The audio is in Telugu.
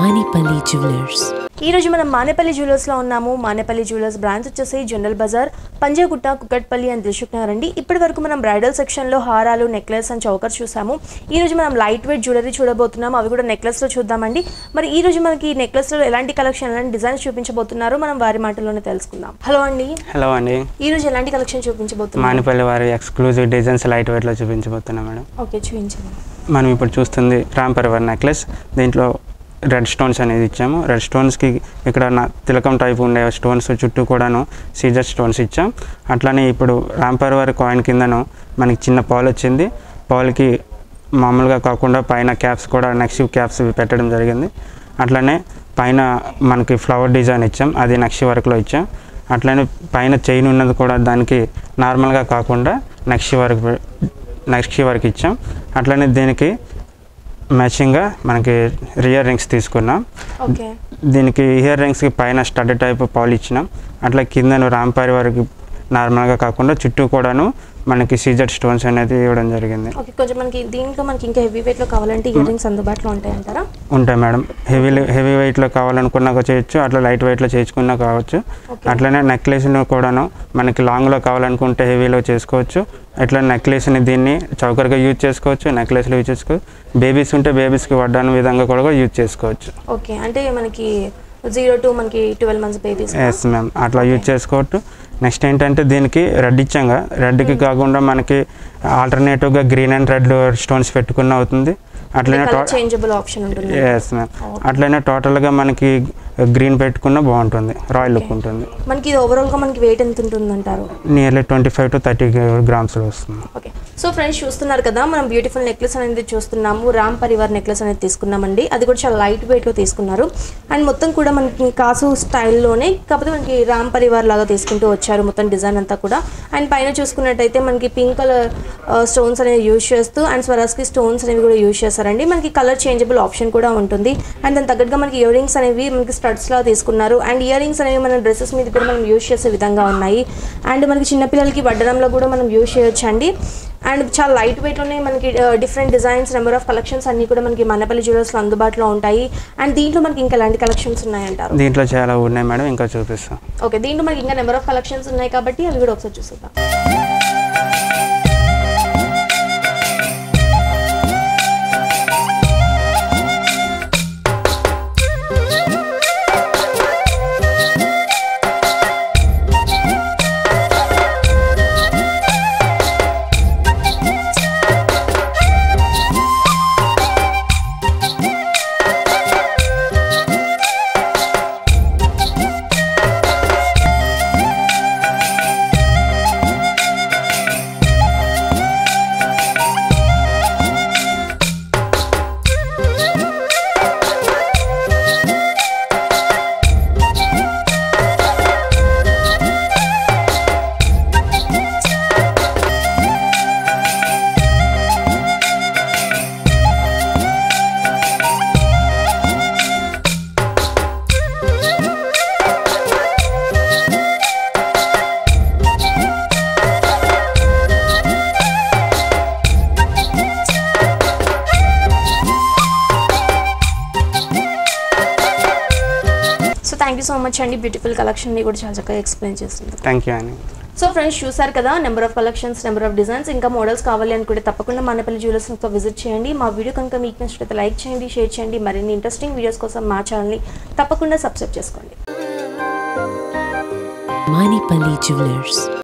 Manipali Jewelers. ఈ రోజు మనం మానేపల్లి జ్యువెలర్స్ లో ఉన్నాము మానేపల్లి జ్యువెలర్స్ బ్రాంచ్ వచ్చేసి జనరల్ బజార్ పంజాగుట్ట కుక్కట్పల్లి అండ్ దిల్సుఖ్ నగర్ అండి ఇప్పటి వరకు మనం బ్రైడల్ సెక్షన్ లో హారాలు నెక్లెస్ అండ్ చౌకర్ చూసాము ఈ రోజు మనం లైట్ వెయిట్ జ్యువెలరీ చూడబోతున్నాం అవి కూడా నెక్లెస్ లో చూద్దామండి మరి ఈ రోజు మనకి నెక్లెస్ లో ఎలాంటి కలెక్షన్ ఎలాంటి డిజైన్స్ చూపించబోతున్నారో మనం వారి మాటల్లోనే తెలుసుకుందాం హలో అండి హలో అండి ఈ రోజు ఎలాంటి కలెక్షన్ చూపించబోతున్నాం మానిపల్లి వారి ఎక్స్క్లూజివ్ డిజైన్స్ లైట్ వెయిట్లో చూపించబోతున్నాం మేడం ఓకే చూపించండి మనం ఇప్పుడు చూస్తుంది రామ్ పరివార్ నెక్లెస్ దీంట్లో రెడ్ స్టోన్స్ అనేది ఇచ్చాము రెడ్ స్టోన్స్కి ఇక్కడ నా తిలకం టైప్ ఉండే స్టోన్స్ చుట్టూ కూడాను సీజర్ స్టోన్స్ ఇచ్చాం అట్లానే ఇప్పుడు రామ్ పరివార్ కాయిన్ కిందను మనకి చిన్న పాల్ వచ్చింది పాల్కి మామూలుగా కాకుండా పైన క్యాప్స్ కూడా నెక్స్ట్ క్యాప్స్ పెట్టడం జరిగింది అట్లనే పైన మనకి ఫ్లవర్ డిజైన్ ఇచ్చాం అది నక్షి వర్క్లో ఇచ్చాం అట్లనే పైన చైన్ ఉన్నది కూడా దానికి నార్మల్గా కాకుండా నక్షి వర్క్ నక్షి వర్క్ ఇచ్చాం అట్లనే దీనికి మ్యాచింగ్గా మనకి రియర్ రింగ్స్ తీసుకున్నాం ఓకే దీనికి ఇయర్ రింగ్స్కి పైన స్టడ్ టైప్ పాల్ ఇచ్చినాం అట్లా కిందను రాంపారి వరకు నార్మల్గా కాకుండా చుట్టూ కూడాను మనకి సీజర్ స్టోన్స్ అనేది ఇవ్వడం జరిగింది ఓకే కొంచెం మనకి దీంట్లో మనకి ఇంకా హెవీ వెయిట్ లో కావాలంటే ఇయర్ రింగ్స్ అందుబాటులో ఉంటాయంటారా ఉంటాయి మేడం హెవీ హెవీ వెయిట్లో కావాలనుకున్నా చేయొచ్చు అట్లా లైట్ వెయిట్లో చేసుకున్నా కావచ్చు Okay. అట్లనే నెక్లెస్ను కూడాను మనకి లాంగ్లో కావాలనుకుంటే హెవీలో చేసుకోవచ్చు అట్లా నెక్లెస్ని దీన్ని చౌకర్గా యూజ్ చేసుకోవచ్చు నెక్లెస్లో యూజ్ చేసుకోవచ్చు బేబీస్ ఉంటే బేబీస్కి వడ్డాను విధంగా కూడా యూజ్ చేసుకోవచ్చు ఓకే అంటే మనకి జీరో టు మనకి twelve months babies yes ma'am అట్లా యూజ్ చేసుకోవచ్చు నెక్స్ట్ ఏంటంటే దీనికి రెడ్ ఇచ్చాంగా రెడ్కి కాకుండా మనకి ఆల్టర్నేటివ్గా గ్రీన్ అండ్ రెడ్ స్టోన్స్ పెట్టుకున్న అవుతుంది అట్లనే కలర్ చేంజబుల్ ఆప్షన్ ఉంటుంది ఎస్ మ్యామ్ అట్లనే టోటల్గా మనకి గ్రీన్ పెట్టుకున్న బాగుంటుంది రాయల్ లుక్ ఉంటుంది మనకి ఇది ఓవరాల్ గా మనకి వెయిట్ ఎంత ఉంటుంది అంటారు nearly twenty five to thirty గ్రామ్స్లో వస్తుంది ఓకే సో ఫ్రెండ్స్ చూస్తున్నారు కదా మనం బ్యూటిఫుల్ నెక్లెస్ అనేది చూస్తున్నాము రామ్ పరివార్ నెక్లెస్ అనేది తీసుకున్నామండి అది కూడా చాలా లైట్ వెయిట్ లో తీసుకున్నారు అండ్ మొత్తం కూడా మనకి కాసు స్టైల్లోనే కాకపోతే మనకి రామ్ పరివార్ లాగా తీసుకుంటూ వచ్చారు మొత్తం డిజైన్ అంతా కూడా అండ్ పైన చూసుకున్నట్టయితే మనకి పింక్ కలర్ స్టోన్స్ అనేవి యూజ్ చేస్తూ అండ్ స్వరాస్కి స్టోన్స్ అనేవి కూడా యూజ్ చేస్తారండి మనకి కలర్ చేంజబుల్ ఆప్షన్ కూడా ఉంటుంది అండ్ దాని తగ్గట్టుగా మనకి ఇయర్ రింగ్స్ అనేవి మనకి స్టడ్స్ లా తీసుకున్నారు అండ్ ఇయర్ రింగ్స్ అనేవి మన డ్రెస్సెస్ మీద కూడా మనం యూజ్ చేసే విధంగా ఉన్నాయి అండ్ మనకి చిన్నపిల్లలకి వడ్డనంలో కూడా మనం యూజ్ చేయొచ్చు అండి అండ్ చాలా లైట్ వెయిట్లోనే మనకి different designs number of collections అన్నీ కూడా మనకి మనపల్లి జ్యువెలర్స్లో అందుబాటులో ఉంటాయి అండ్ దీంట్లో మనకి ఇంకా ఎలాంటి కలెక్షన్స్ ఉన్నాయంటారు దీంట్లో చాలా ఉన్నాయి మేడం ఇంకా చూపిస్తాం ఓకే దీంట్లో మనకి ఇంకా నెంబర్ ఆఫ్ కలెక్షన్స్ ఉన్నాయి కాబట్టి అవి కూడా ఒకసారి చూసేద్దాం so thank you so much అండి బ్యూటిఫుల్ కలెక్షన్ని కూడా చాలా చక్కగా ఎక్స్ప్లెయిన్ చేస్తుంది థ్యాంక్ యూ అని సో ఫ్రెండ్స్ చూసారు కదా number of collections number of designs ఇంకా మోడల్స్ కావాలి అనుకుంటే తప్పకుండా మానేపల్లి జ్యువెలర్స్తో విజిట్ చేయండి మా వీడియో కనుక మీకు నచ్చినట్లయితే లైక్ చేయండి షేర్ చేయండి మరిన్ని ఇంట్రెస్టింగ్ వీడియోస్ కోసం మా ఛానల్ని తప్పకుండా సబ్స్క్రైబ్ చేసుకోండి Manipali Jewelers.